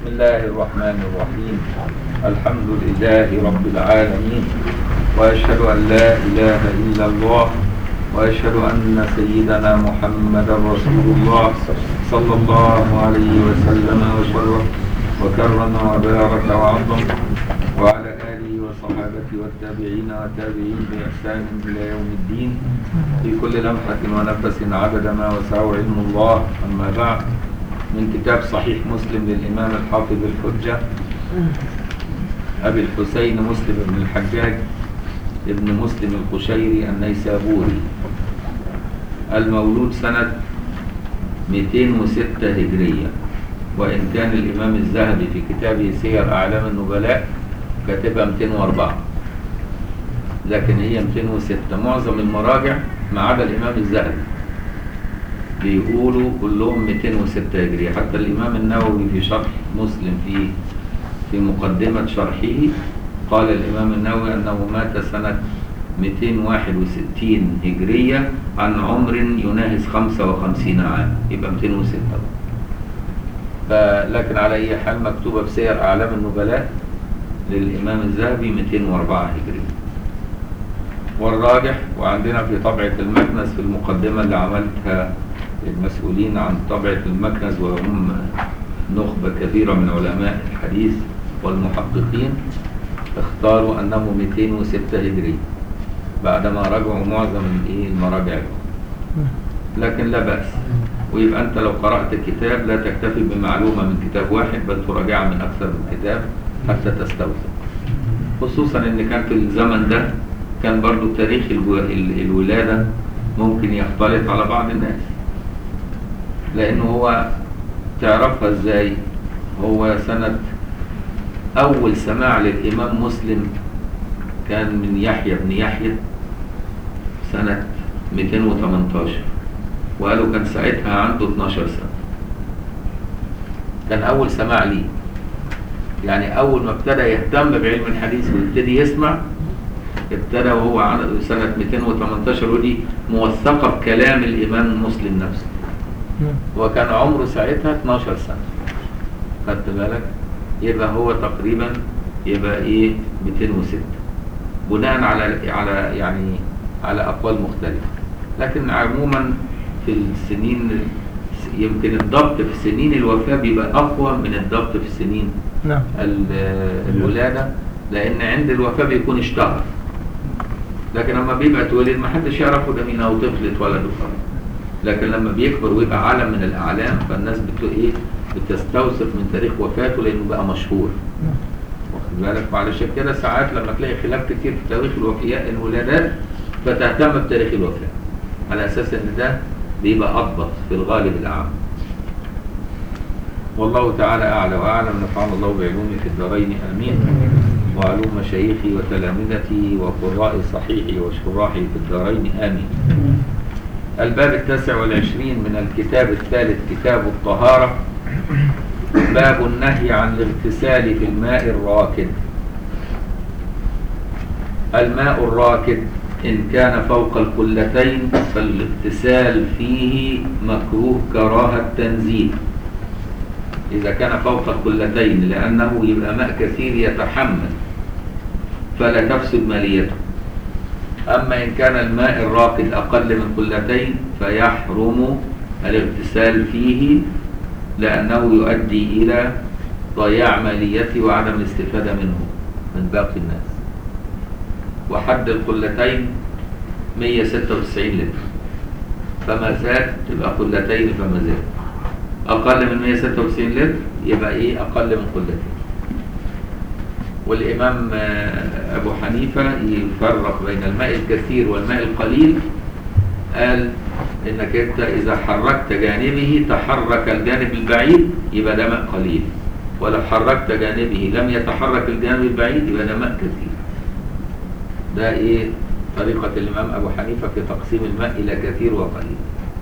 الله الرحمن الرحيم الحمد لله رب العالمين وأشهد أن لا إله إلا الله وأشهد أن سيدنا محمدا رسول الله صلى الله عليه وسلم وشرف وكرم وبارك وعظم وعلى آله وصحابته والتابعين والتابعين بإحسان إلى يوم الدين في كل لمحة ونفس عدد ما وسعه علم الله أما بعد من كتاب صحيح مسلم للإمام الحافظ الحجة أبي الحسين مسلم بن الحجاج ابن مسلم القشيري النيسابوري المولود سنة 206 هجرية وإن كان الإمام الذهبي في كتابه سير أعلام النبلاء كاتبها 204 لكن هي 206 معظم المراجع ما عدا الإمام الذهبي بيقولوا كلهم 206 هجرية حتى الإمام النووي في شرح مسلم في في مقدمة شرحه قال الإمام النووي أنه مات سنة 261 هجرية عن عمر يناهز 55 عام يبقى 206 لكن على أي حال مكتوبة في سير أعلام النبلاء للإمام الذهبي 204 هجرية والراجح وعندنا في طبعة المكنس في المقدمة اللي عملتها المسؤولين عن طبعة المكنز وهم نخبة كبيرة من علماء الحديث والمحققين اختاروا أنه 206 هجري بعدما رجعوا معظم الايه المراجع لكن لا بأس ويبقى أنت لو قرأت الكتاب لا تكتفي بمعلومة من كتاب واحد بل تراجعها من أكثر من كتاب حتى تستوثق خصوصا أن كان في الزمن ده كان برضو تاريخ الولادة ممكن يختلط على بعض الناس لأنه هو تعرفها ازاي هو سنة أول سماع للإمام مسلم كان من يحيى بن يحيى سنة 218 وقالوا كان ساعتها عنده 12 سنة كان أول سماع ليه يعني أول ما ابتدى يهتم بعلم الحديث ويبتدي يسمع ابتدى وهو سنة 218 ودي موثقة بكلام الإمام مسلم نفسه وكان عمره ساعتها 12 سنة خدت بالك يبقى هو تقريبا يبقى ايه 206 بناء على على يعني على اقوال مختلفة لكن عموما في السنين يمكن الضبط في سنين الوفاة بيبقى اقوى من الضبط في سنين نعم الولادة لان عند الوفاة بيكون اشتهر لكن لما بيبقى اتولد ما حدش يعرفه ده مين او طفل اتولد وخلاص لكن لما بيكبر ويبقى علم من الاعلام فالناس بتقول ايه بتستوثق من تاريخ وفاته لانه بقى مشهور واخد بالك وعلشان كده ساعات لما تلاقي خلاف كتير في تاريخ الوفياء الولادات فتهتم بتاريخ الوفاه على اساس ان ده بيبقى اضبط في الغالب الاعم والله تعالى اعلى واعلم نفعنا الله بعلومه في الدارين امين وعلوم مشايخي وتلامذتي وقراء صحيحي وشراحي في الدارين امين الباب التاسع والعشرين من الكتاب الثالث كتاب الطهارة باب النهي عن الاغتسال في الماء الراكد الماء الراكد إن كان فوق القلتين فالاغتسال فيه مكروه كراهة تنزيل إذا كان فوق القلتين لأنه يبقى ماء كثير يتحمل فلا تفسد ماليته أما إن كان الماء الراكد أقل من قلتين فيحرم الاغتسال فيه لأنه يؤدي إلى ضياع ماليته وعدم الاستفادة منه من باقي الناس وحد القلتين 196 لتر فما زاد تبقى قلتين فما زاد أقل من 196 لتر يبقى إيه أقل من قلتين والإمام أبو حنيفة يفرق بين الماء الكثير والماء القليل قال إنك أنت إذا حركت جانبه تحرك الجانب البعيد يبقى ده ماء قليل ولو حركت جانبه لم يتحرك الجانب البعيد يبقى ده ماء كثير ده إيه طريقة الإمام أبو حنيفة في تقسيم الماء إلى كثير وقليل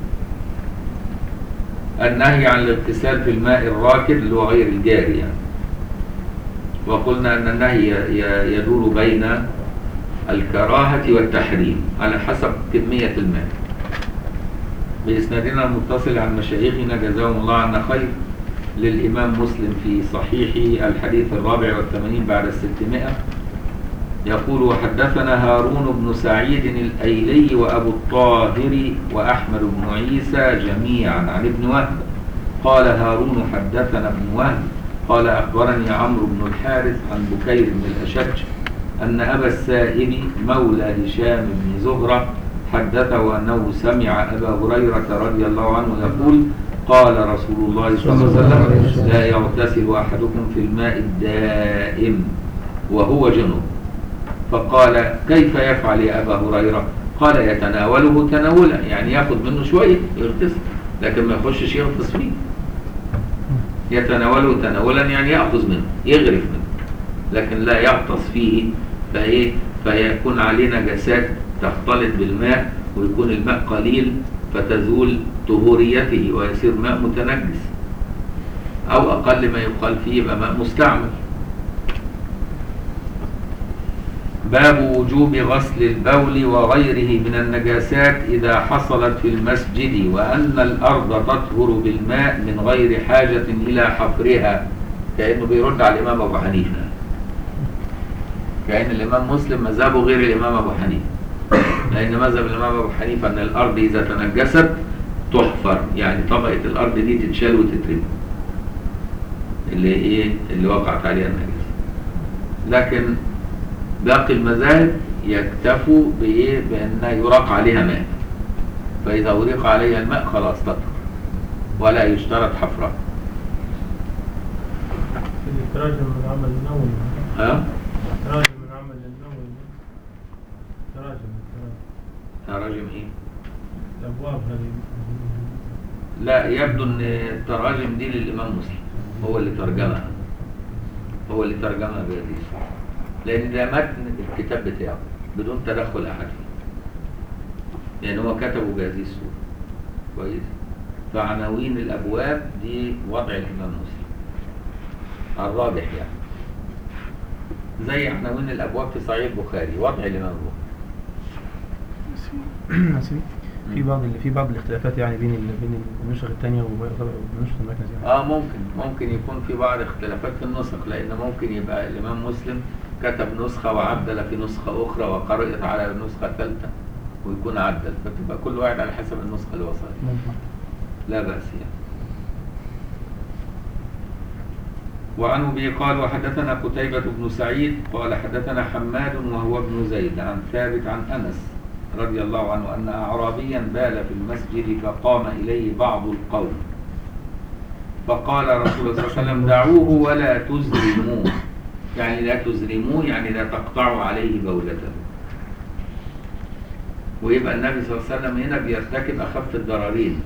النهي عن الاغتسال في الماء الراكد اللي هو غير الجاري يعني وقلنا أن النهي يدور بين الكراهة والتحريم على حسب كمية الماء بإسنادنا المتصل عن مشايخنا جزاهم الله عنا خير للإمام مسلم في صحيحه الحديث الرابع والثمانين بعد الستمائة يقول وحدثنا هارون بن سعيد الأيلي وأبو الطاهر وأحمد بن عيسى جميعا عن ابن وهب قال هارون حدثنا ابن وهب قال أخبرني عمرو بن الحارث عن بكير بن الأشج أن أبا السائب مولى هشام بن زهرة حدثه أنه سمع أبا هريرة رضي الله عنه يقول قال رسول الله صلى الله عليه وسلم لا يغتسل أحدكم في الماء الدائم وهو جنوب فقال كيف يفعل يا أبا هريرة قال يتناوله تناولا يعني ياخذ منه شوية يغتسل لكن ما يخشش يغطس فيه يتناوله تناولا يعني يأخذ منه يغرف منه لكن لا يغطس فيه فإيه فيكون عليه نجاسات تختلط بالماء ويكون الماء قليل فتزول طهوريته ويصير ماء متنجس أو أقل ما يقال فيه يبقى ماء مستعمل باب وجوب غسل البول وغيره من النجاسات إذا حصلت في المسجد وأن الأرض تطهر بالماء من غير حاجة إلى حفرها كأنه بيرد على الإمام أبو حنيفة كأن الإمام مسلم مذهبه غير الإمام أبو حنيفة لأن مذهب الإمام أبو حنيفة أن الأرض إذا تنجست تحفر يعني طبقة الأرض دي تتشال وتترمي اللي إيه اللي وقعت عليها النجاسة لكن باقي المذاهب يكتفوا بإيه بأن يراق عليها ماء فإذا أريق عليها الماء خلاص تطهر ولا يشترط حفرها التراجم من عمل النووي ها تراجم من عمل النووي تراجم تراجم تراجم إيه الأبواب هذه لا يبدو ان التراجم دي للامام مسلم هو اللي ترجمها هو اللي ترجمها بهذه الصورة لان ده متن الكتاب بتاعه بدون تدخل احد فيه لان هو كتبه بهذه الصورة كويس فعناوين الابواب دي وضع الامام مسلم الراجح يعني زي عناوين الابواب في صحيح البخاري وضع الامام البخاري نسيب. في بعض في بعض الاختلافات يعني بين ال- بين النسخ الثانيه والنسخ المركز يعني اه ممكن ممكن يكون في بعض اختلافات في النسخ لان ممكن يبقى الامام مسلم كتب نسخه وعدل في نسخه اخرى وقرأت على النسخه الثالثه ويكون عدل فتبقى كل واحد على حسب النسخه اللي وصل ممكن لا بأس يعني وعنه به قال وحدثنا قتيبة بن سعيد قال حدثنا حماد وهو ابن زيد عن ثابت عن أنس رضي الله عنه أن أعرابيا بال في المسجد فقام إليه بعض القوم فقال رسول الله صلى الله عليه وسلم دعوه ولا تزرموه يعني لا تزرموه يعني لا تقطعوا عليه بولته ويبقى النبي صلى الله عليه وسلم هنا بيرتكب أخف الضررين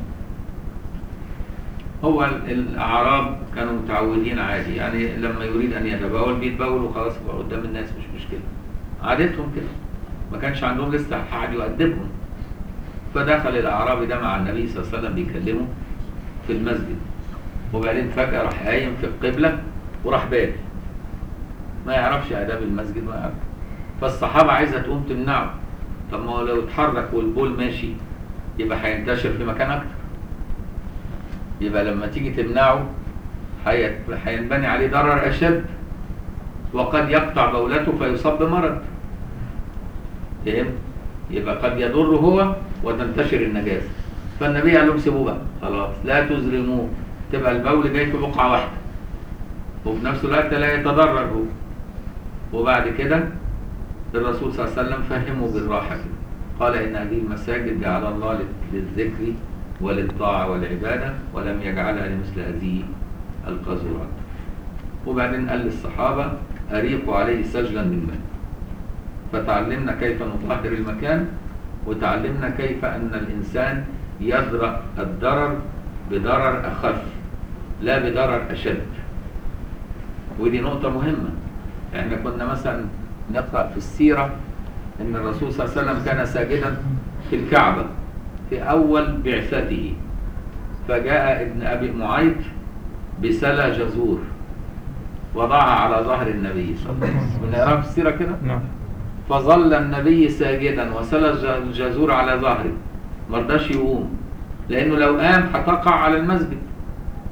هو ال- الأعراب كانوا متعودين عادي يعني لما يريد أن يتبول بيتبول وخلاص يبقى قدام الناس مش مشكلة عادتهم كده ما كانش عندهم لسه حد يؤدبهم فدخل الأعرابي ده مع النبي صلى الله عليه وسلم بيكلمه في المسجد وبعدين فجأة راح قايم في القبلة وراح بال ما يعرفش آداب المسجد ما يعرف فالصحابة عايزة تقوم تمنعه طب ما هو لو اتحرك والبول ماشي يبقى هينتشر في مكان أكتر يبقى لما تيجي تمنعه هي- هينبني عليه ضرر أشد وقد يقطع بولته فيصاب بمرض فهمت؟ يبقى قد يضر هو وتنتشر النجاسة فالنبي قال لهم سيبوه بقى خلاص لا تزرموه تبقى البول جاي في بقعة واحدة وفي نفس الوقت لا يتضرر هو وبعد كده الرسول صلى الله عليه وسلم فهمه بالراحة كده قال إن هذه المساجد جعل الله لل- للذكر وللطاعة والعبادة ولم يجعلها لمثل هذه القاذورات وبعدين قال للصحابة أريقوا عليه سجلا من ماء فتعلمنا كيف نطهر المكان وتعلمنا كيف أن الإنسان يدرأ الضرر بضرر أخف لا بضرر أشد ودي نقطة مهمة احنا كنا مثلا نقرأ في السيرة ان الرسول صلى الله عليه وسلم كان ساجدا في الكعبة في اول بعثته فجاء ابن ابي معيط بسلا جزور وضعها على ظهر النبي صلى الله عليه وسلم بنقراها في السيرة كده نعم فظل النبي ساجدا وسلى الج- الجزور على ظهره ما رضاش يقوم لانه لو قام هتقع على المسجد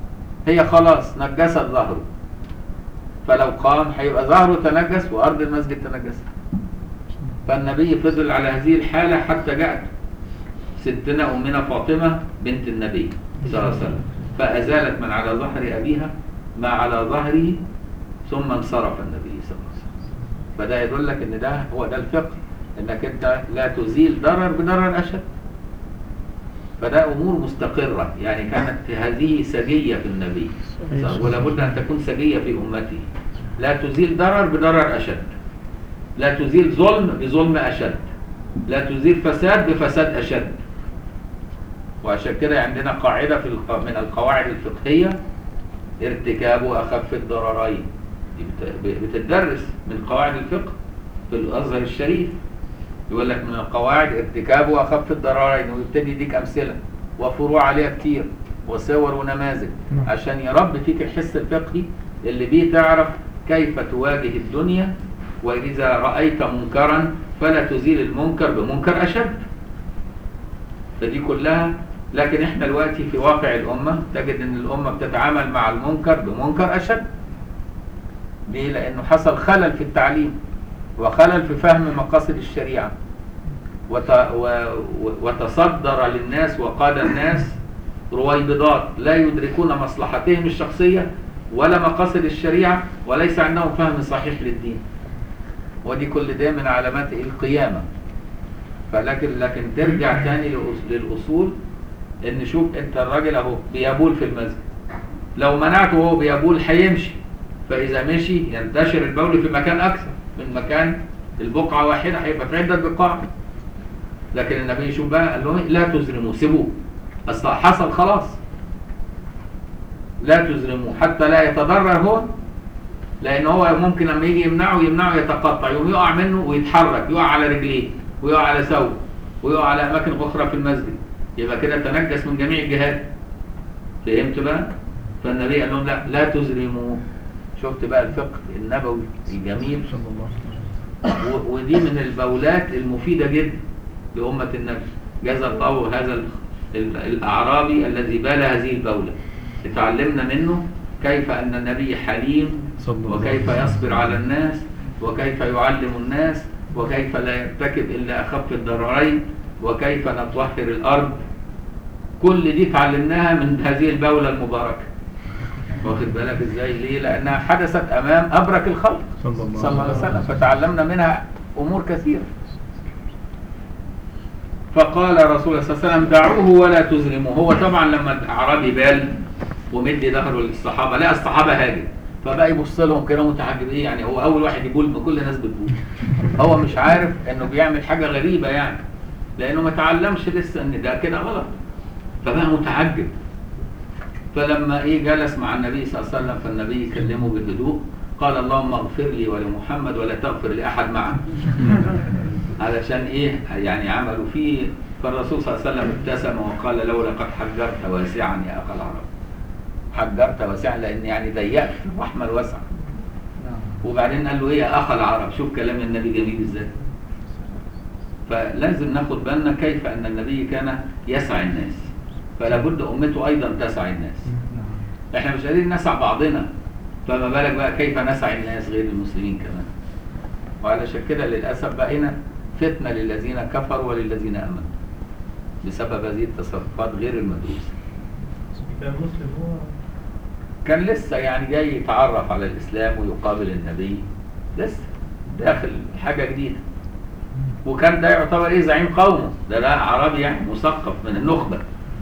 هي خلاص نجست ظهره فلو قام هيبقى ظهره تنجس وارض المسجد تنجست فالنبي فضل على هذه الحالة حتى جاءت ستنا أمنا فاطمة بنت النبي صلى الله عليه وسلم فأزالت من على ظهر أبيها ما على ظهره ثم انصرف النبي صلى الله عليه وسلم فده يدل لك ان ده هو ده الفقه انك انت لا تزيل ضرر بضرر اشد فده امور مستقره يعني كانت هذه سجيه في النبي صلى الله عليه وسلم ولا بد ان تكون سجيه في امته لا تزيل ضرر بضرر اشد لا تزيل ظلم بظلم اشد لا تزيل فساد بفساد اشد وعشان كده عندنا قاعده في الق- من القواعد الفقهيه ارتكاب اخف الضررين دي بت- بتدرس من قواعد الفقه في الازهر الشريف يقول لك من القواعد ارتكاب اخف الضررين ويبتدي يديك امثله وفروع عليها كتير وصور ونماذج نعم. عشان يربي فيك الحس الفقهي اللي بيه تعرف كيف تواجه الدنيا واذا رايت منكرا فلا تزيل المنكر بمنكر اشد فدي كلها لكن احنا دلوقتي في واقع الامه تجد ان الامه بتتعامل مع المنكر بمنكر اشد ليه لانه حصل خلل في التعليم وخلل في فهم مقاصد الشريعه وت... و... و- وتصدر للناس وقاد الناس رويبضات لا يدركون مصلحتهم الشخصيه ولا مقاصد الشريعه وليس عندهم فهم صحيح للدين ودي كل ده من علامات القيامه فلكن لكن ترجع تاني لأص- للاصول ان شوف انت الراجل اهو بيبول في المسجد لو منعته وهو بيبول هيمشي فاذا مشي ينتشر البول في مكان اكثر من مكان البقعه واحده هيبقى في عده بقاع لكن النبي يشوف بقى قال لهم إيه؟ لا تزرموا سيبوه اصل حصل خلاص لا تزرموه حتى لا يتضرر هو لان هو ممكن لما يجي يمنعه يمنعه يتقطع يقوم يقع منه ويتحرك يقع على رجليه ويقع على ثوب ويقع على اماكن اخرى في المسجد يبقى كده تنجس من جميع الجهات فهمت بقى فالنبي قال لهم لا لا تزرموا شفت بقى الفقه النبوي الجميل صلى الله عليه وسلم و- ودي من البولات المفيدة جدا لأمة النبي جزى الله هذا ال- ال- الأعرابي الذي بال هذه البولة اتعلمنا منه كيف أن النبي حليم صلى الله وكيف عليه وسلم. يصبر على الناس وكيف يعلم الناس وكيف لا يرتكب إلا أخف الضررين وكيف نطهر الأرض كل دي اتعلمناها من هذه البولة المباركة واخد بالك ازاي ليه لأنها حدثت أمام أبرك الخلق صلى الله صلى الله عليه عليه وسلم فتعلمنا منها امور كثيره فقال رسول الله صلى الله عليه وسلم دعوه ولا تزرموه هو طبعا لما الاعرابي بال ومدي ظهره للصحابه لا الصحابه هاجم فبقى يبص لهم كده متعجب ايه يعني هو اول واحد يقول ما كل الناس بتقول هو مش عارف انه بيعمل حاجه غريبه يعني لانه ما تعلمش لسه ان ده كده غلط فبقى متعجب فلما ايه جلس مع النبي صلى الله عليه وسلم فالنبي يكلمه بهدوء قال اللهم اغفر لي ولمحمد ولا تغفر لاحد معه علشان ايه يعني عملوا فيه فالرسول صلى الله عليه وسلم ابتسم وقال لو لقد حجرت واسعا يا اخا العرب حجرت واسعا لان يعني ضيقت في الرحمه الواسعه وبعدين قال له ايه يا اخا العرب شوف كلام النبي جميل ازاي فلازم ناخد بالنا كيف ان النبي كان يسعى الناس فلا بد امته ايضا تسعى الناس احنا مش قادرين نسع بعضنا فما بالك بقى كيف نسعى الناس غير المسلمين كمان وعلشان كده للاسف بقينا فتنه للذين كفروا وللذين امنوا بسبب هذه التصرفات غير المدروسه كان مسلم هو كان لسه يعني جاي يتعرف على الاسلام ويقابل النبي لسه داخل حاجه جديده وكان ده يعتبر ايه زعيم قومه ده ده اعرابي يعني مثقف من النخبه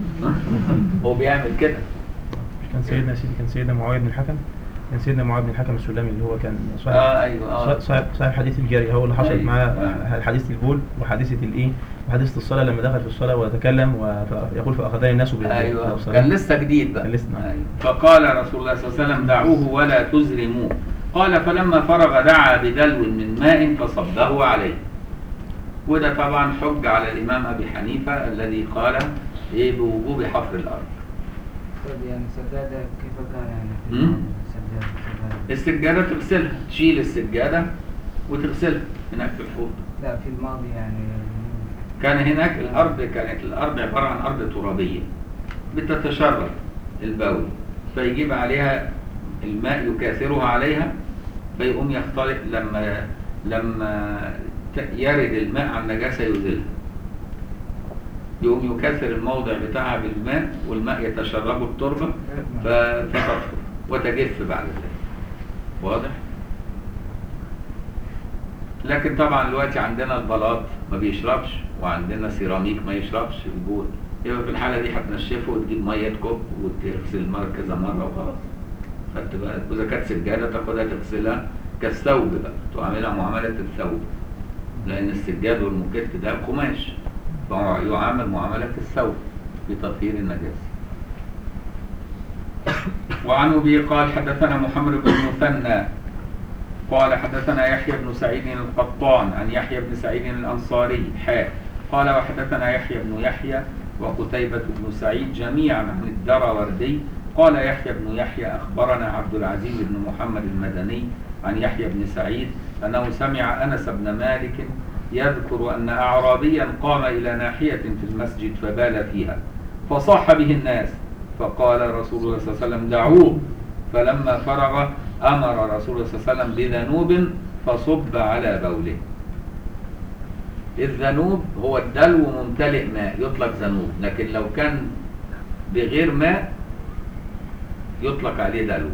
هو بيعمل كده مش كان سيدنا يا سيدي كان سيدنا معاويه بن الحكم كان سيدنا معاويه بن الحكم السلمي اللي هو كان صاحب اه ايوه اه صاحب صاحب حديث الجارية هو اللي حصلت أيوة. معاه آه. حديث البول وحادثة الايه وحادثة الصلاة لما دخل في الصلاة وتكلم ويقول فأخذني الناس بال- ايوه بالصلاة. كان لسه جديد بقى كان لسه نعم. أيوة. فقال رسول الله صلى الله عليه وسلم دعوه ولا تزرموه قال فلما فرغ دعا بدلو من ماء فصبه عليه وده طبعا حج على الامام ابي حنيفه الذي قال ايه بوجوب حفر الارض طيب يعني سدادة كيف كان يعني مم. سدادة سدادة السجاده تغسلها تشيل السجاده وتغسلها هناك في الحوض لا في الماضي يعني كان هناك الارض كانت الارض عباره عن ارض ترابيه بتتشرب البول فيجيب عليها الماء يكاثرها عليها فيقوم يختلط لما لما ت- يرد الماء على النجاسة يزيلها يقوم يكسر الموضع بتاعها بالماء والماء يتشربه التربة ف- فتطهر وتجف بعد ذلك واضح؟ لكن طبعا دلوقتي عندنا البلاط ما بيشربش وعندنا سيراميك ما يشربش البول يبقى في الحالة دي هتنشفه وتجيب مية كوب وتغسل المرة كذا مرة وخلاص خدت بالك وإذا كانت سجادة تاخدها تغسلها كالثوب بقى تعاملها معاملة الثوب لأن السجاد والمكت ده قماش فهو يعامل معاملة الثوب في تطهير النجاسة وعن أبي قال حدثنا محمد بن المثنى قال حدثنا يحيى بن سعيد القطان عن يحيى بن سعيد الأنصاري حاء قال وحدثنا يحيى بن يحيى وقتيبة بن سعيد جميعا عن الدراوردي قال يحيى بن يحيى أخبرنا عبد العزيز بن محمد المدني عن يحيى بن سعيد أنه سمع أنس بن مالك يذكر أن أعرابيا قام إلى ناحية في المسجد فبال فيها فصاح به الناس فقال رسول الله صلى الله عليه وسلم دعوه فلما فرغ أمر رسول الله صلى الله عليه وسلم بذنوب فصب على بوله الذنوب هو الدلو ممتلئ ماء يطلق ذنوب لكن لو كان بغير ماء يطلق عليه دلو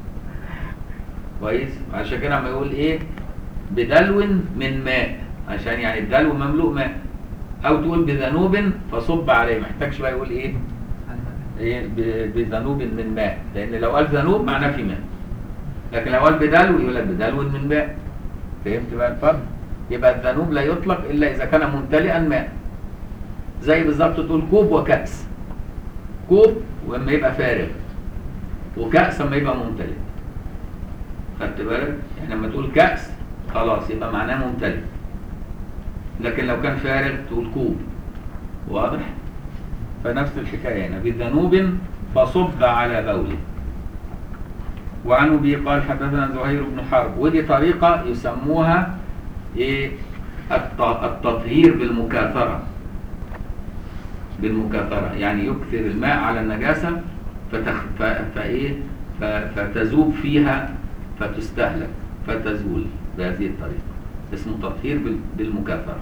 كويس عشان كده لما يقول ايه بدلو من ماء عشان يعني الدلو مملوء ماء او تقول بذنوب فصب عليه ما يحتاجش بقى يقول ايه ايه ب- بذنوب من ماء لان لو قال ذنوب معناه في ماء لكن لو قال بدلو يقول لك بدلو من ماء فهمت بقى الفرق يبقى الذنوب لا يطلق الا اذا كان ممتلئا ماء زي بالظبط تقول كوب وكأس كوب ولما يبقى فارغ وكأس لما يبقى ممتلئ خدت بالك يعني لما تقول كأس خلاص يبقى معناه ممتلئ لكن لو كان فارغ تقول كوب واضح فنفس الحكايه هنا بذنوب فصب على بوله وعن ابي قال حدثنا زهير بن حرب ودي طريقه يسموها ايه الت- التطهير بالمكاثره بالمكاثره يعني يكثر الماء على النجاسه فتخ... ف... فايه ف... فتذوب فيها فتستهلك فتزول بهذه الطريقه اسمه تطهير بال... بالمكاثره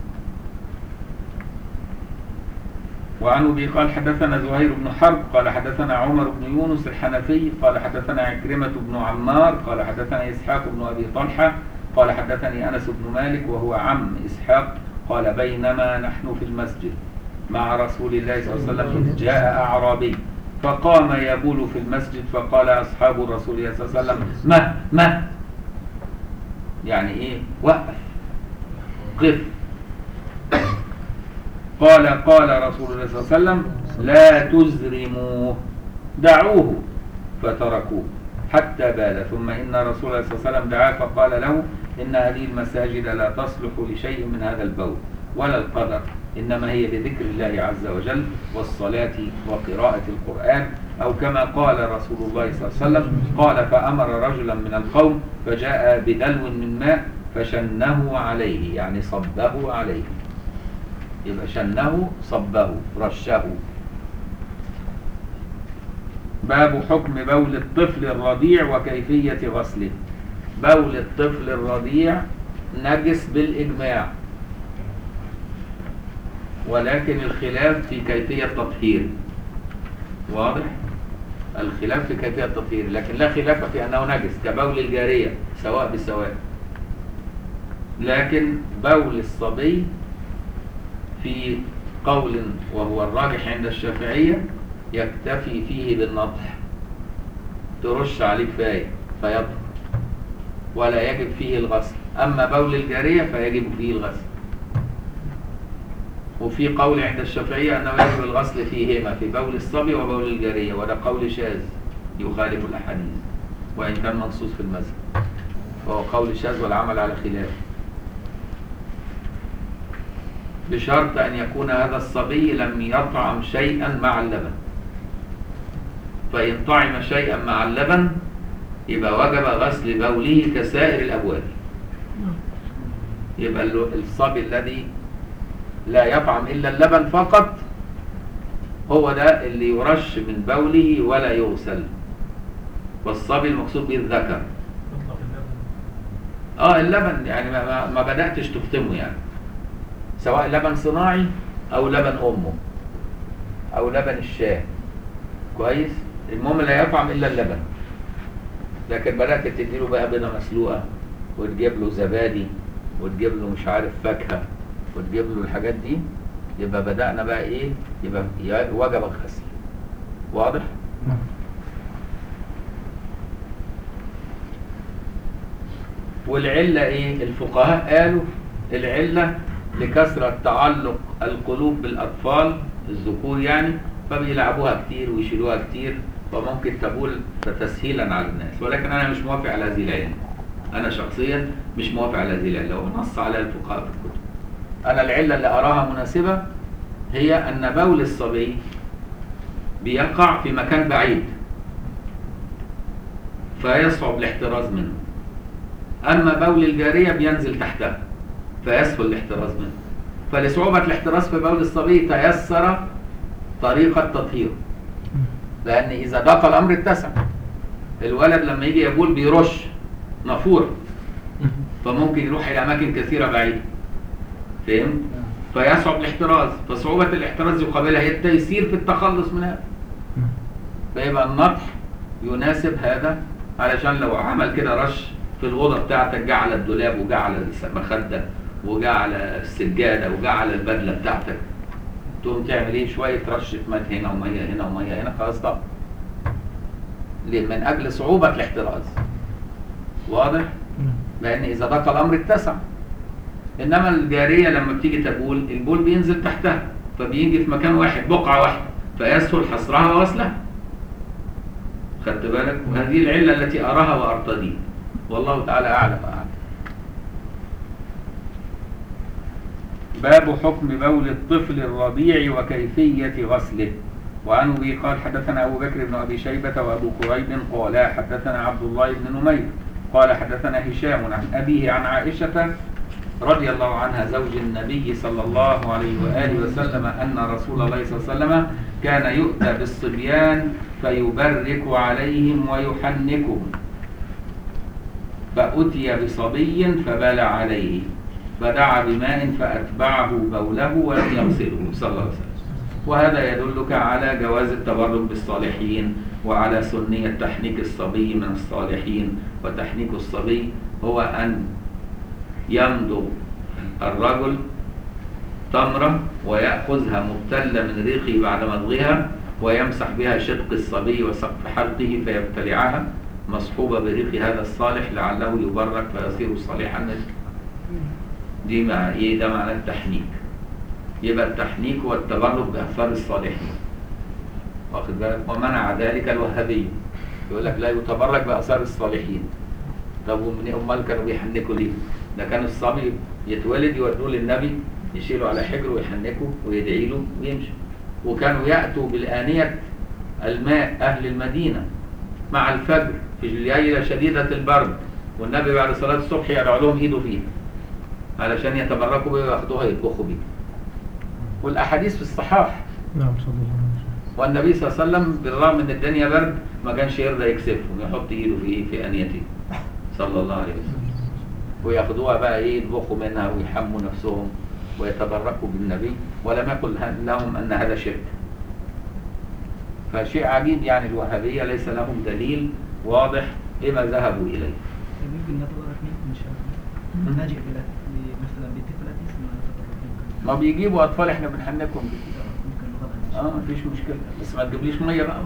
وعن ابي قال حدثنا زهير بن حرب قال حدثنا عمر بن يونس الحنفي قال حدثنا عكرمة بن عمار قال حدثنا اسحاق بن ابي طلحة قال حدثني انس بن مالك وهو عم اسحاق قال بينما نحن في المسجد مع رسول الله صلى الله عليه وسلم إذ جاء اعرابي فقام يبول في المسجد فقال اصحاب رسول الله صلى الله عليه وسلم ما ما يعني ايه وقف قف قال قال رسول الله صلى الله عليه وسلم لا تزرموه دعوه فتركوه حتى بال ثم إن رسول الله صلى الله عليه وسلم دعاه فقال له إن هذه المساجد لا تصلح لشيء من هذا البول ولا القدر إنما هي لذكر الله عز وجل والصلاة وقراءة القرآن أو كما قال رسول الله صلى الله عليه وسلم قال فأمر رجلا من القوم فجاء بدلو من ماء فشنه عليه يعني صبه عليه يبقى شنه صبه رشه باب حكم بول الطفل الرضيع وكيفية غسله بول الطفل الرضيع نجس بالإجماع ولكن الخلاف في كيفية تطهير واضح الخلاف في كيفية التطهير لكن لا خلاف في أنه نجس كبول الجارية سواء بسواء لكن بول الصبي في قول وهو الراجح عند الشافعية يكتفي فيه بالنطح ترش عليه كفاية فيطهر ولا يجب فيه الغسل أما بول الجارية فيجب فيه الغسل وفي قول عند الشافعية أنه يجب الغسل فيهما في بول الصبي وبول الجارية وده قول شاذ يخالف الأحاديث وإن كان منصوص في المذهب وهو قول شاذ والعمل على خلافه بشرط أن يكون هذا الصبي لم يطعم شيئا مع اللبن فإن طعم شيئا مع اللبن يبقى وجب غسل بوله كسائر الأبواب يبقى ال- الصبي الذي لا يطعم إلا اللبن فقط هو ده اللي يرش من بوله ولا يغسل والصبي المقصود به الذكر مطلق اللبن اه اللبن يعني ما, ما, ما بدأتش تفطمه يعني سواء لبن صناعي او لبن امه او لبن الشاه كويس المهم لا يطعم الا اللبن لكن بدأت تديله بقى بيضة مسلوقة وتجيب له زبادي وتجيب له مش عارف فاكهة وتجيب له الحاجات دي يبقى بدأنا بقى ايه يبقى ي- وجب الغسل واضح؟ نعم والعلة ايه الفقهاء قالوا العلة لكثرة تعلق القلوب بالأطفال الذكور يعني فبيلعبوها كتير ويشيلوها كتير فممكن تبول تسهيلا على الناس ولكن أنا مش موافق على هذه العلة أنا شخصيا مش موافق على هذه العلة ونص عليها الفقهاء في الكتب أنا العلة اللي أراها مناسبة هي أن بول الصبي بيقع في مكان بعيد فيصعب الاحتراز منه أما بول الجارية بينزل تحتها فيسهل الاحتراز منه فلصعوبة الاحتراز في بول الصبي تيسر طريقة تطهيره لأن إذا ضاق الأمر اتسع الولد لما يجي يبول بيرش نافورة فممكن يروح إلى أماكن كثيرة بعيدة فهمت؟ فيصعب الاحتراز فصعوبة الاحتراز يقابلها هي التيسير في التخلص من هذا فيبقى النطح يناسب هذا علشان لو عمل كده رش في الأوضة بتاعتك جه على الدولاب وجه على المخدة وجه على السجادة وجه على البدلة بتاعتك تقوم تعمل ايه شوية رشة ماء هنا ومية هنا ومية هنا خلاص طب ليه؟ من أجل صعوبة الاحتراز واضح؟ لأن إذا ضاق الأمر اتسع إنما الجارية لما بتيجي تبول البول بينزل تحتها فبيجي في مكان واحد بقعة واحدة فيسهل حصرها ووصلها خدت بالك وهذه العلة التي أراها وأرتضيها والله تعالى أعلم أعلم باب حكم بول الطفل الرضيع وكيفية غسله وعن أبي قال حدثنا أبو بكر بن أبي شيبة وأبو كريب قالا حدثنا عبد الله بن نمير قال حدثنا هشام عن أبيه عن عائشة رضي الله عنها زوج النبي صلى الله عليه وآله وسلم أن رسول الله صلى الله عليه وسلم كان يؤتى بالصبيان فيبرك عليهم ويحنكهم فأتي بصبي فبال عليه فدعا بماء فأتبعه بوله ولم يغسله صلى الله عليه وسلم وهذا يدلك على جواز التبرك بالصالحين وعلى سنية تحنيك الصبي من الصالحين وتحنيك الصبي هو أن يمضغ الرجل تمرة ويأخذها مبتلة من ريقه بعد مضغها ويمسح بها شدق الصبي وسقف حلقه فيبتلعها مصحوبة بريق هذا الصالح لعله يبرك فيصير صالحا دي مع ايه ده معنى التحنيك يبقى التحنيك هو التبرك بأثار الصالحين واخد بالك ومنع ذلك الوهابية يقول لك لا يتبرك بأثار الصالحين طب ومن امال كانوا بيحنكوا ليه؟ ده كان الصبي يتولد يودوه للنبي يشيله على حجره ويحنكه ويدعي له ويمشي وكانوا يأتوا بالآنية الماء أهل المدينة مع الفجر في الليلة شديدة البرد والنبي بعد صلاة الصبح يدعو لهم إيده فيها علشان يتبركوا بيه وياخدوها يطبخوا بيه والأحاديث في الصحاح نعم صلى الله عليه وسلم والنبي صلى الله عليه وسلم بالرغم ان الدنيا برد ما كانش يرضى يكسفهم يحط ايده في ايه في انيته صلى الله عليه وسلم وياخدوها بقى ايه يطبخوا منها ويحموا نفسهم ويتبركوا بالنبي ولم يقل لهم ان هذا شرك فشيء عجيب يعني الوهابية ليس لهم دليل واضح لما ذهبوا إليه ممكن نتبرك منكم ان شاء الله نجي بلا مثلا بطفلة ثم نتبرك منكم ما بيجيبوا أطفال إحنا بنحنكهم ممكن غدا ان شاء اه الله مفيش مشكلة بس ما تجيبليش مية بقى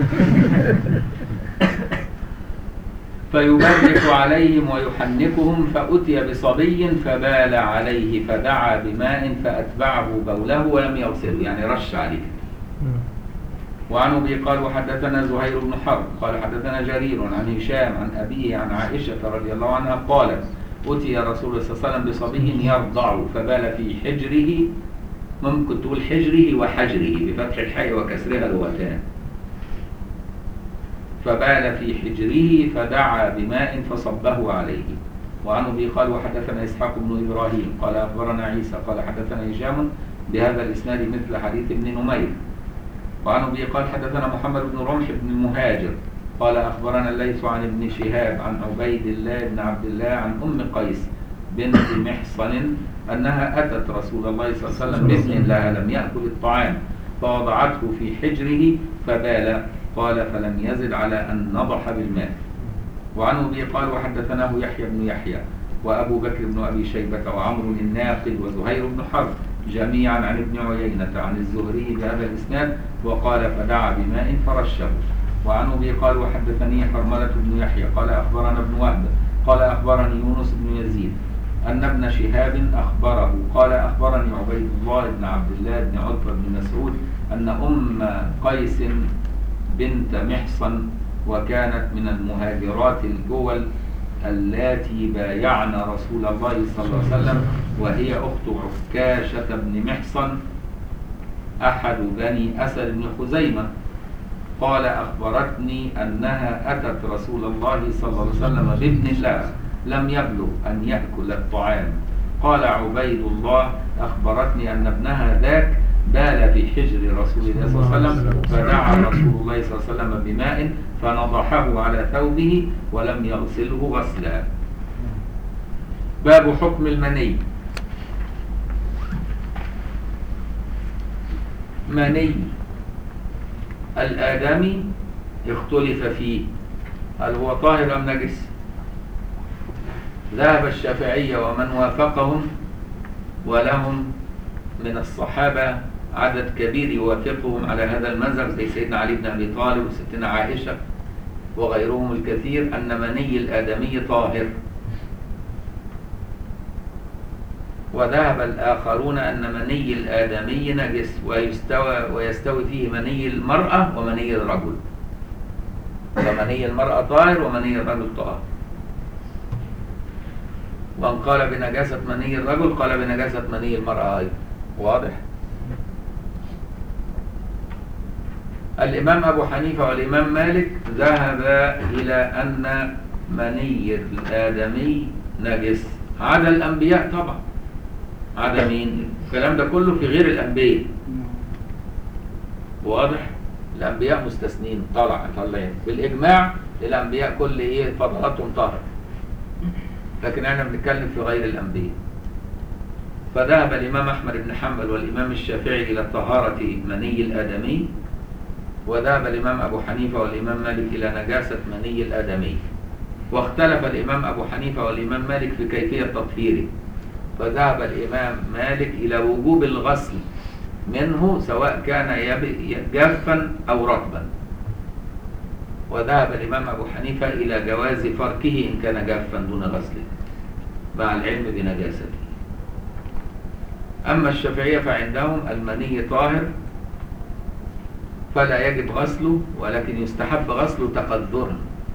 فيبرك عليهم ويحنكهم فأتي بصبي فبال عليه فدعا بماء فأتبعه بوله ولم يغسله يعني رش عليه نعم. وعن ابي قال وحدثنا زهير بن حرب قال حدثنا جرير عن هشام عن ابيه عن عائشه رضي الله عنها قالت اتي رسول الله صلى الله عليه وسلم بصبي يرضع فبال في حجره ممكن تقول حجره وحجره بفتح الحاء وكسرها لغتان فبال في حجره فدعا بماء فصبه عليه وعن ابي قال وحدثنا اسحاق بن ابراهيم قال اخبرنا عيسى قال حدثنا هشام بهذا الاسناد مثل حديث ابن نمير وعن ابي قال حدثنا محمد بن رمح بن المهاجر قال أخبرنا الليث عن ابن شهاب عن عبيد الله بن عبد الله عن أم قيس بنت محصن أنها أتت رسول الله صلى الله عليه وسلم بابن لها لم يأكل الطعام فوضعته في حجره فبال قال فلم يزد على أن نضح بالماء وعن أبي قال وحدثناه يحيى بن يحيى وأبو بكر بن أبي شيبة وعمرو الناقل وزهير بن حرب جميعا عن ابن عيينة عن الزهري بهذا الإسناد وقال فدعا بماء فرشه وعن أبي قال وحدثني حرملة بن يحيى قال أخبرنا ابن وهب قال أخبرني يونس بن يزيد أن ابن شهاب أخبره قال أخبرني عبيد الله بن عبد الله بن عتبة بن مسعود أن أم قيس بنت محصن وكانت من المهاجرات الجول اللاتي بايعن رسول الله صلى الله عليه وسلم وهي أخت عكاشة بن محصن أحد بني أسد بن خزيمة قال أخبرتني أنها أتت رسول الله صلى الله عليه وسلم بابن لها لم يبلغ أن يأكل الطعام قال عبيد الله أخبرتني أن ابنها ذاك بال في حجر رسول الله صلى الله عليه وسلم فدعا رسول الله صلى الله عليه وسلم بماء فنضحه على ثوبه ولم يغسله غسلا باب حكم المني مني الآدمي اختلف فيه هل هو طاهر أم نجس ذهب الشافعية ومن وافقهم ولهم من الصحابة عدد كبير يوافقهم على هذا المذهب زي سيدنا علي بن أبي طالب وستنا عائشة وغيرهم الكثير أن مني الآدمي طاهر وذهب الآخرون أن مني الآدمي نجس ويستوى ويستوي فيه مني المرأة ومني الرجل فمني المرأة طاهر ومني الرجل طاهر وان قال بنجاسة مني الرجل قال بنجاسة مني المرأة أيضا واضح الإمام أبو حنيفة والإمام مالك ذهب إلى أن مني الآدمي نجس عدا الأنبياء طبعا عدا مين الكلام ده كله في غير الأنبياء واضح الأنبياء مستثنين طلع طلعين بالإجماع الأنبياء كل إيه فضلاتهم طاهر لكن احنا بنتكلم في غير الأنبياء فذهب الإمام أحمد بن حنبل والإمام الشافعي إلى طهارة مني الآدمي وذهب الإمام أبو حنيفة والإمام مالك إلى نجاسة مني الآدمي واختلف الإمام أبو حنيفة والإمام مالك في كيفية تطهيره فذهب الإمام مالك إلى وجوب الغسل منه سواء كان يب- جافا أو رطبا وذهب الإمام أبو حنيفة إلى جواز فركه إن كان جافا دون غسله مع العلم بنجاسته أما الشافعية فعندهم المني طاهر فلا يجب غسله ولكن يستحب غسله تقدرا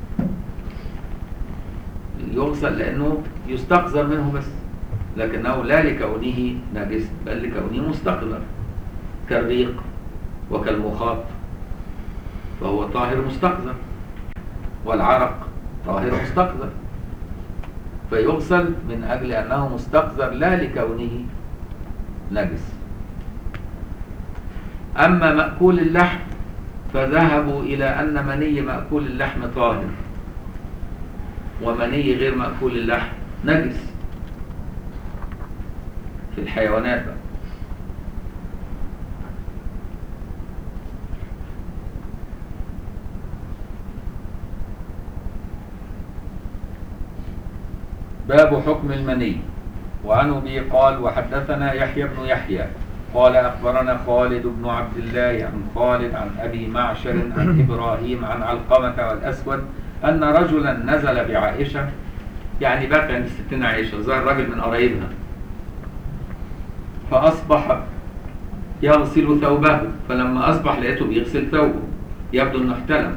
يغسل لأنه يستقذر منه بس لكنه لا لكونه نجس بل لكونه مستقذر كالريق وكالمخاط فهو طاهر مستقذر والعرق طاهر مستقذر فيغسل من أجل أنه مستقذر لا لكونه نجس أما مأكول اللحم فذهبوا إلى أن مني مأكول اللحم طاهر ومني غير مأكول اللحم نجس في الحيوانات بقى باب حكم المني وعن ابي قال وحدثنا يحيى بن يحيى قال اخبرنا خالد بن عبد الله عن خالد عن ابي معشر عن ابراهيم عن علقمه والاسود ان رجلا نزل بعائشه يعني بات عند ستنا عائشه ظهر راجل من قرايبها فاصبح يغسل ثوبه فلما اصبح لقيته بيغسل ثوبه يبدو انه احتلم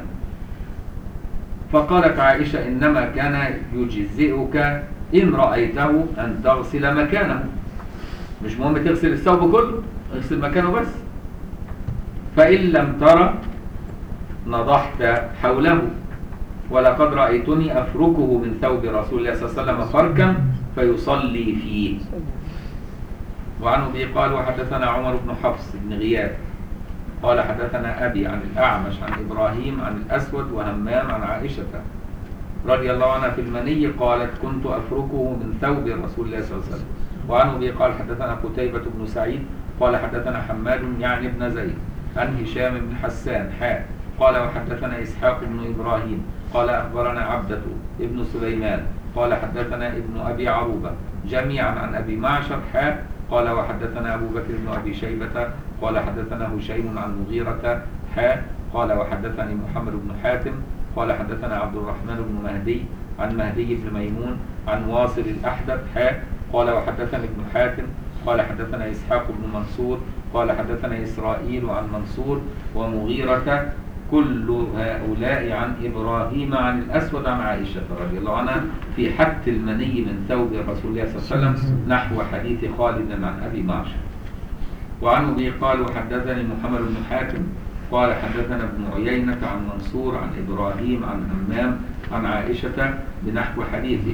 فقالت عائشة إنما كان يجزئك إن رأيته أن تغسل مكانه مش مهم تغسل الثوب كله اغسل مكانه بس فإن لم ترى نضحت حوله ولقد رأيتني أفركه من ثوب رسول الله صلى الله عليه وسلم فركا فيصلي فيه وعن أبي قال وحدثنا عمر بن حفص بن غياب قال حدثنا أبي عن الأعمش عن إبراهيم عن الأسود وهمام عن عائشة رضي الله عنها في المني قالت كنت أفركه من ثوب رسول الله صلى الله عليه وسلم وعن أبي قال حدثنا قتيبة بن سعيد قال حدثنا حماد يعني ابن زيد عن هشام بن حسان حاء قال وحدثنا إسحاق بن إبراهيم قال أخبرنا عبدة ابن سليمان قال حدثنا ابن أبي عروبة جميعا عن أبي معشر حاء قال وحدثنا أبو بكر بن أبي شيبة قال حدثنا هشيم عن مغيرة حاء قال وحدثني محمد بن حاتم قال حدثنا عبد الرحمن بن مهدي عن مهدي بن ميمون عن واصل الأحدب حاء قال وحدثني ابن حاتم قال حدثنا إسحاق بن منصور قال حدثنا إسرائيل عن منصور ومغيرة كل هؤلاء عن إبراهيم عن الأسود عن عائشة رضي الله عنها في حت المني من ثوب رسول الله صلى الله عليه وسلم نحو حديث خالد عن أبي معشر وعن أبي قال وحدثني محمد بن حاتم قال حدثنا ابن عيينة عن منصور عن إبراهيم عن همام عن عائشة بنحو حديثه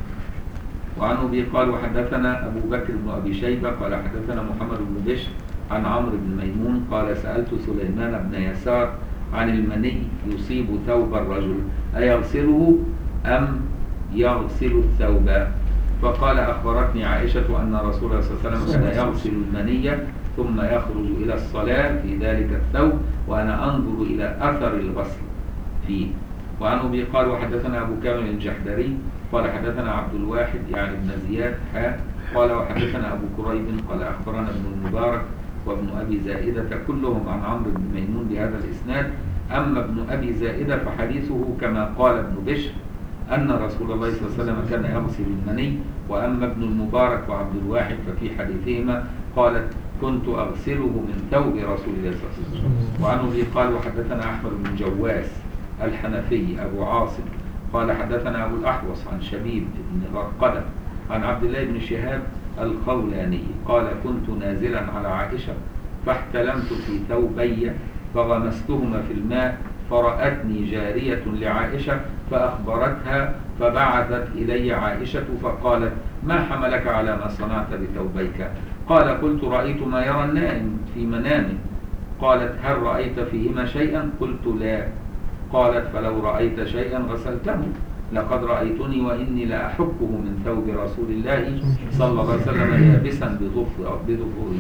وعن أبي قال وحدثنا أبو بكر بن أبي شيبة قال حدثنا محمد بن بشر عن عمرو بن ميمون قال سألت سليمان بن يسار عن المني يصيب ثوب الرجل أيغسله أم يغسل الثوب فقال أخبرتني عائشة أن رسول الله صلى الله عليه وسلم كان يغسل المني ثم يخرج إلى الصلاة في ذلك الثوب وأنا أنظر إلى أثر الغسل فيه وعن أبي قال وحدثنا أبو كامل الجحدري قال حدثنا عبد الواحد يعني ابن زياد حاء قال وحدثنا أبو كريب قال أخبرنا ابن المبارك وابن أبي زائدة كلهم عن عمرو بن ميمون بهذا الإسناد أما ابن أبي زائدة فحديثه كما قال ابن بشر أن رسول الله صلى الله عليه وسلم كان يغسل المني وأما ابن المبارك وعبد الواحد ففي حديثهما قالت كنت أغسله من ثوب رسول الله صلى الله عليه وسلم وعن أبي قال وحدثنا أحمد بن جواس الحنفي أبو عاصم قال حدثنا أبو الأحوص عن شبيب بن غرقدة عن عبد الله بن شهاب القولاني قال كنت نازلا على عائشة فاحتلمت في ثوبي فغمستهما في الماء فرأتني جارية لعائشة فأخبرتها فبعثت إلي عائشة فقالت ما حملك على ما صنعت بثوبيك قال قلت رأيت ما يرى النائم في منامه قالت هل رأيت فيهما شيئا قلت لا قالت فلو رأيت شيئا غسلته لقد رأيتني وإني لأحكه من ثوب رسول الله صلى الله عليه وسلم يابسا بظفر بظفره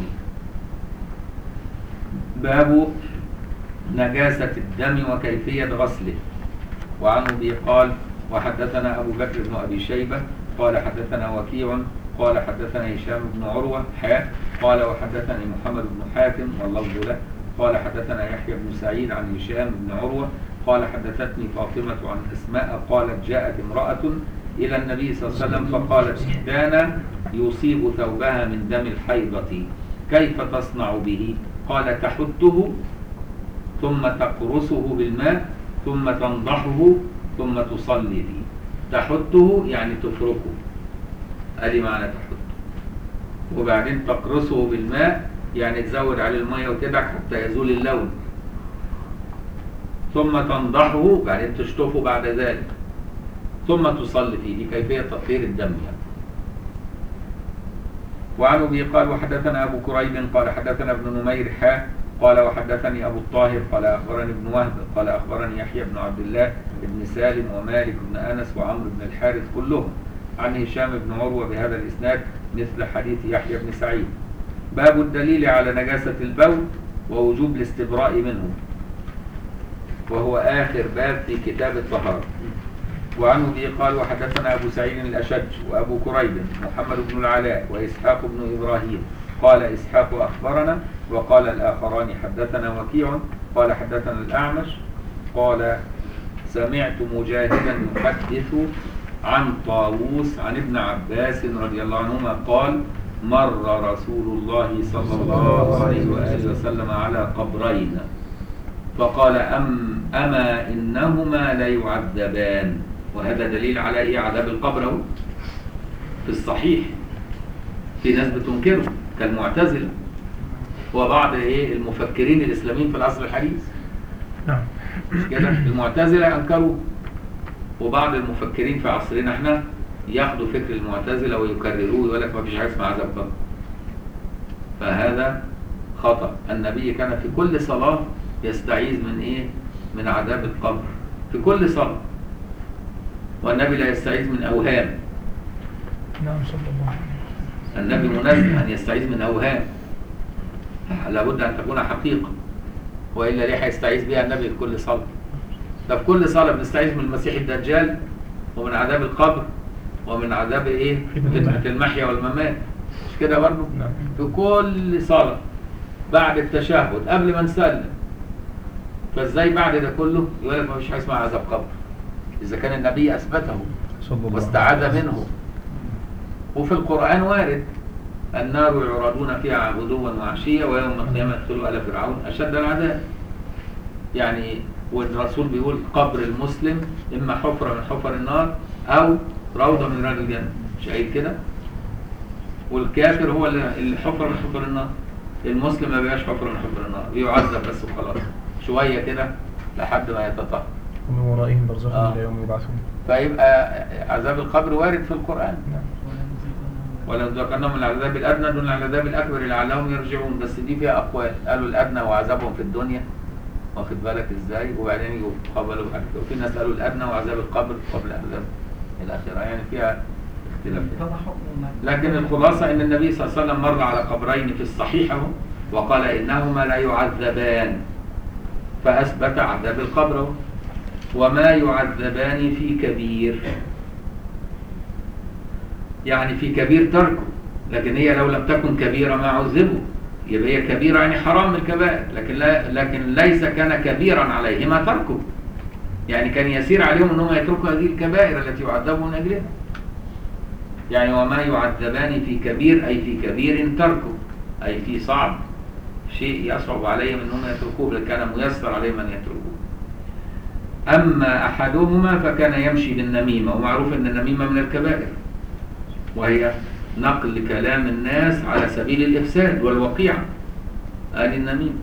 باب نجاسة الدم وكيفية غسله وعن أبي قال وحدثنا أبو بكر بن أبي شيبة قال حدثنا وكيع قال حدثنا هشام بن عروة حاء قال وحدثني محمد بن حاتم واللفظ له قال حدثنا يحيى بن سعيد عن هشام بن عروة قال حدثتني فاطمة عن أسماء قالت جاءت امرأة إلى النبي صلى الله عليه وسلم فقالت كان يصيب ثوبها من دم الحيضة كيف تصنع به قال تحته ثم تقرصه بالماء ثم تنضحه ثم تصلي فيه تحته يعني تفركه ادي معنى تحته وبعدين تقرصه بالماء يعني تزود عليه الميه وتدعك حتى يزول اللون ثم تنضحه بعدين تشطفه بعد ذلك ثم تصلي فيه دي كيفية تطهير الدم يعني. وعن ابي قال وحدثنا ابو كريب قال حدثنا ابن نمير حا قال وحدثني ابو الطاهر قال اخبرني ابن وهب قال اخبرني يحيى بن عبد الله بن سالم ومالك بن انس وعمرو بن الحارث كلهم عن هشام بن عروه بهذا الاسناد مثل حديث يحيى بن سعيد باب الدليل على نجاسه البول ووجوب الاستبراء منه وهو آخر باب في كتاب الطهارة وعنه به قال وحدثنا أبو سعيد الأشج وأبو كريب محمد بن العلاء وإسحاق بن إبراهيم قال إسحاق أخبرنا وقال الآخران حدثنا وكيع قال حدثنا الأعمش قال سمعت مجاهدا يحدث عن طاووس عن ابن عباس رضي الله عنهما قال مر رسول الله صلى الله عليه وآله وسلم على قبرين فقال أم أما إنهما ليعذبان وهذا دليل على إيه عذاب القبر أهو في الصحيح في ناس بتنكره كالمعتزلة وبعض إيه المفكرين الإسلاميين في العصر الحديث نعم مش كده المعتزلة أنكروا وبعض المفكرين في عصرنا احنا ياخدوا فكر المعتزلة ويكرروه ويقول لك ما فيش حاجة اسمها عذاب قبر فهذا خطأ النبي كان في كل صلاة يستعيذ من إيه من عذاب القبر في كل صلاة والنبي لا يستعيذ من أوهام نعم صلى الله عليه وسلم النبي منزه أن يستعيذ من أوهام لابد أن تكون حقيقة وإلا ليه هيستعيذ بها النبي في كل صلاة ده في كل صلاة بنستعيذ من المسيح الدجال ومن عذاب القبر ومن عذاب إيه فتنة المحيا والممات مش كده برضه نعم في كل صلاة بعد التشهد قبل ما نسلم فازاي بعد ده كله يقول لك ما فيش حاجه اسمها عذاب قبر اذا كان النبي اثبته صلى الله عليه واستعاذ منه وفي القرآن وارد النار يعرضون فيها غدوا وعشيا ويوم القيامة يدخلوا آل فرعون أشد العذاب يعني والرسول بيقول قبر المسلم إما حفرة من حفر النار أو روضة من رياض الجنة مش قايل كده والكافر هو اللي اللي حفر من حفر النار المسلم ما بيبقاش حفر من حفر النار بيعذب بس وخلاص شوية كده لحد ما يتطهر ومن ورائهم برزخ آه. الى يوم يبعثون فيبقى عذاب القبر وارد في القرآن نعم ولا نذيقنهم ولو ذكرناهم من العذاب الادنى دون العذاب الاكبر لعلهم يرجعون بس دي فيها اقوال قالوا الادنى وعذابهم في الدنيا واخد بالك ازاي وبعدين يجوا قبلوا بعد كده. وفي ناس قالوا الادنى وعذاب القبر قبل عذاب الاخره يعني فيها اختلاف فما حكم ما لكن الخلاصه ان النبي صلى الله عليه وسلم مر على قبرين في الصحيح اهو وقال انهما لا يعذبان فاثبت عذاب القبر اهو. وما يعذبان في كبير يعني في كبير تركه لكن هي لو لم تكن كبيرة ما عذبوا يبقى هي كبيرة يعني حرام من الكبائر لكن لا لكن ليس كان كبيرا عليهما تركه يعني كان يسير عليهم انهم يتركوا هذه الكبائر التي يعذبوا من اجلها يعني وما يعذبان في كبير اي في كبير تركه اي في صعب شيء يصعب عليهم انهم يتركوه بل كان ميسر عليهم ان يتركوه اما احدهما فكان يمشي بالنميمه ومعروف ان النميمه من الكبائر وهي نقل كلام الناس على سبيل الإفساد والوقيعة آل النميم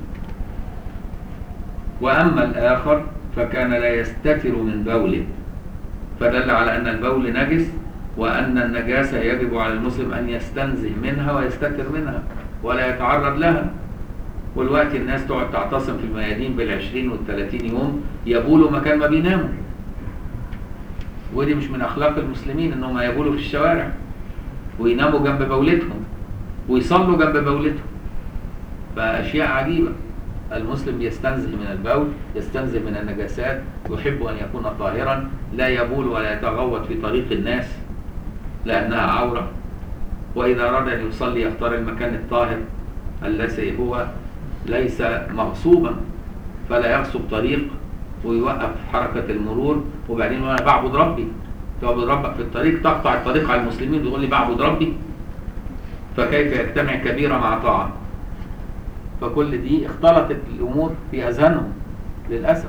وأما الآخر فكان لا يستتر من بوله فدل على أن البول نجس وأن النجاسة يجب على المسلم أن يستنزه منها ويستتر منها ولا يتعرض لها والوقت الناس تقعد تعتصم في الميادين بالعشرين والثلاثين يوم يبولوا مكان ما بيناموا ودي مش من أخلاق المسلمين إنهم يبولوا في الشوارع ويناموا جنب بولتهم ويصلوا جنب بولتهم فأشياء عجيبة المسلم يستنزه من البول يستنزه من النجاسات يحب أن يكون طاهرا لا يبول ولا يتغوط في طريق الناس لأنها عورة وإذا أراد أن يصلي يختار المكان الطاهر الذي هو ليس مغصوبا فلا يغصب طريق ويوقف حركة المرور وبعدين يقول أنا بعبد ربي تعبد ربك في الطريق تقطع الطريق على المسلمين تقول لي بعبد ربي فكيف يجتمع كبيرة مع طاعة فكل دي اختلطت الأمور في أذهانهم للأسف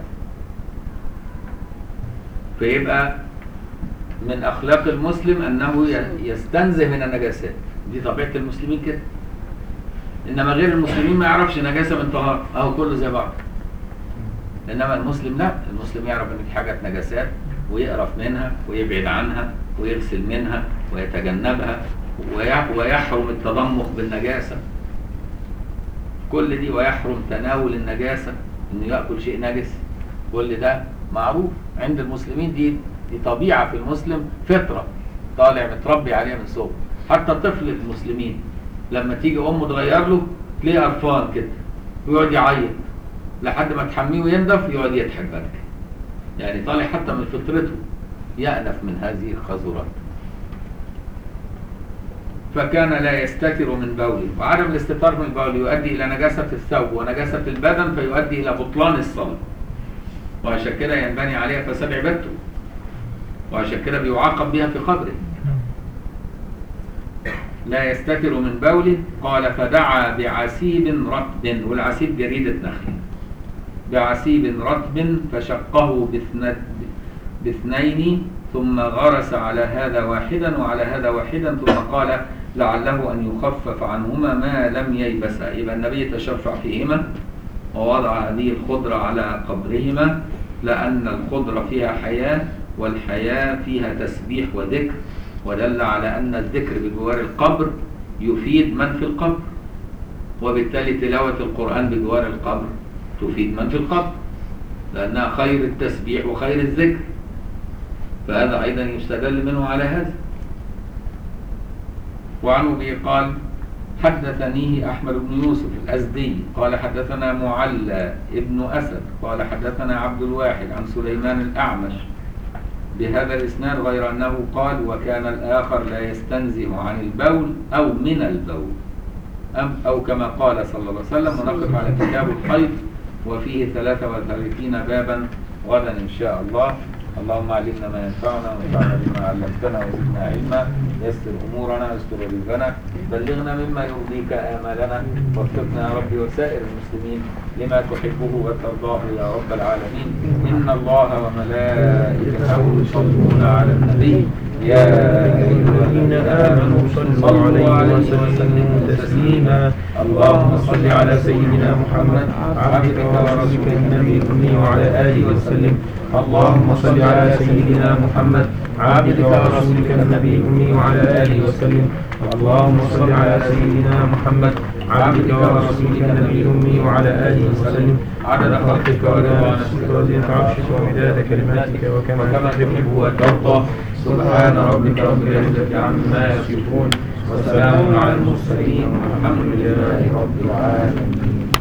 فيبقى من أخلاق المسلم أنه ي- يستنزه من النجاسات دي طبيعة المسلمين كده إنما غير المسلمين ما يعرفش نجاسة من طهارة أهو كله زي بعض إنما المسلم لا المسلم يعرف إن في حاجات نجاسات ويقرف منها ويبعد عنها ويغسل منها ويتجنبها ويح- ويحرم التضمخ بالنجاسة كل دي ويحرم تناول النجاسة انه يأكل شيء نجس كل ده معروف عند المسلمين دي دي طبيعة في المسلم فطرة طالع متربي عليها من صغره حتى طفل المسلمين لما تيجي امه تغير له تلاقيه قرفان كده ويقعد يعيط لحد ما تحميه وينضف يقعد يضحك بعد كده يعني طالع حتى من فطرته يأنف من هذه الخزرات فكان لا يستتر من بوله وعدم الاستتار من البول يؤدي إلى نجاسة الثوب ونجاسة البدن فيؤدي إلى بطلان الصلاة وعشان كده ينبني عليها فساد عبادته وعشان كده بيعاقب بها في قبره لا يستتر من بوله قال فدعا بعسيب رطب والعسيب جريدة نخل بعسيب رطب فشقه باثنت باثنين ثم غرس على هذا واحدا وعلى هذا واحدا ثم قال لعله أن يخفف عنهما ما لم ييبسا يبقى النبي تشفع فيهما ووضع هذه الخضرة على قبرهما لأن الخضرة فيها حياة والحياة فيها تسبيح وذكر ودل على أن الذكر بجوار القبر يفيد من في القبر وبالتالي تلاوة القرآن بجوار القبر تفيد من في القبر لأنها خير التسبيح وخير الذكر فهذا أيضا يستدل منه على هذا وعن أبي قال حدثنيه أحمد بن يوسف الأزدي قال حدثنا معلى ابن أسد قال حدثنا عبد الواحد عن سليمان الأعمش بهذا الإسناد غير أنه قال وكان الآخر لا يستنزه عن البول أو من البول أم أو كما قال صلى الله عليه وسلم ونقف على كتاب الحيض وفيه 33 بابا غدا إن شاء الله اللهم علمنا ما ينفعنا وانفعنا بما علمتنا وزدنا علما يسر امورنا يستر رزقنا بلغنا مما يرضيك امالنا وفقنا يا ربي وسائر المسلمين لما تحبه وترضاه يا رب العالمين ان الله وملائكته يصلون على النبي يا ايها الذين امنوا صلوا عليه وسلموا تسليما اللهم صل على سيدنا محمد عبدك ورسولك النبي الامي وعلى اله وسلم اللهم صل على سيدنا محمد عبدك ورسولك النبي الأمي وعلى آله وسلم اللهم صل على سيدنا محمد عبدك ورسولك النبي الأمي وعلى آله وسلم عدد خلقك ورضا نفسك وزينة عرشك ومداد كلماتك وكما تحب وترضى سبحان ربك رب العزة عما يصفون وسلام على المرسلين والحمد لله رب العالمين